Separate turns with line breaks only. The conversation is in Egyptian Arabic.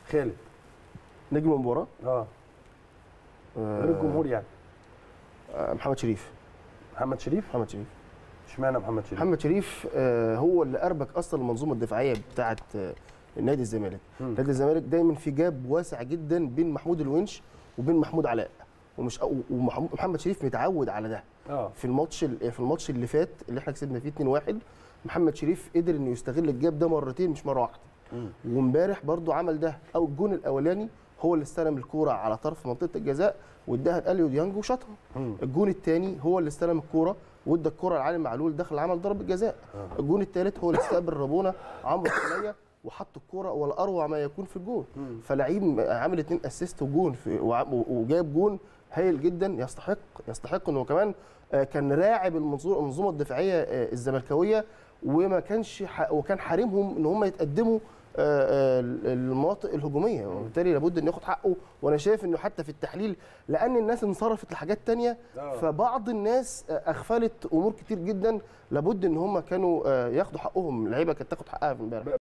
خالد
نجم المباراه
اه
آه،
غير الجمهور يعني
آه، محمد شريف
محمد شريف
محمد شريف
اشمعنى محمد شريف
محمد شريف آه، هو اللي اربك اصلا المنظومه الدفاعيه بتاعه آه، نادي الزمالك
مم.
نادي الزمالك دايما في جاب واسع جدا بين محمود الونش وبين محمود علاء ومش ومحمد شريف متعود على ده
اه
في الماتش ال- في الماتش اللي فات اللي احنا كسبنا فيه 2-1 محمد شريف قدر انه يستغل الجاب ده مرتين مش مره واحده
مم.
وامبارح برضو عمل ده او الجون الاولاني هو اللي استلم الكوره على طرف منطقه الجزاء واداها لاليو ديانج وشاطها
مم.
الجون الثاني هو اللي استلم الكوره وادى الكوره لعلي معلول دخل عمل ضربه جزاء
آه.
الجون الثالث هو اللي استقبل رابونا عمرو سوليه وحط الكوره ولا اروع ما يكون في الجون
مم.
فلعيب عامل اتنين اسيست وجون في وع- وجاب جون هايل جدا يستحق يستحق انه كمان آه، كان راعب المنظور المنظومه الدفاعيه آه، الزملكاويه وما كانش ح- وكان حارمهم ان هم يتقدموا آه، آه، المناطق الهجوميه وبالتالي لابد انه ياخد حقه وانا شايف انه حتى في التحليل لان الناس انصرفت لحاجات تانية
آه.
فبعض الناس آه، اغفلت امور كتير جدا لابد ان هم كانوا آه، ياخدوا حقهم اللعيبه كانت تاخد حقها في امبارح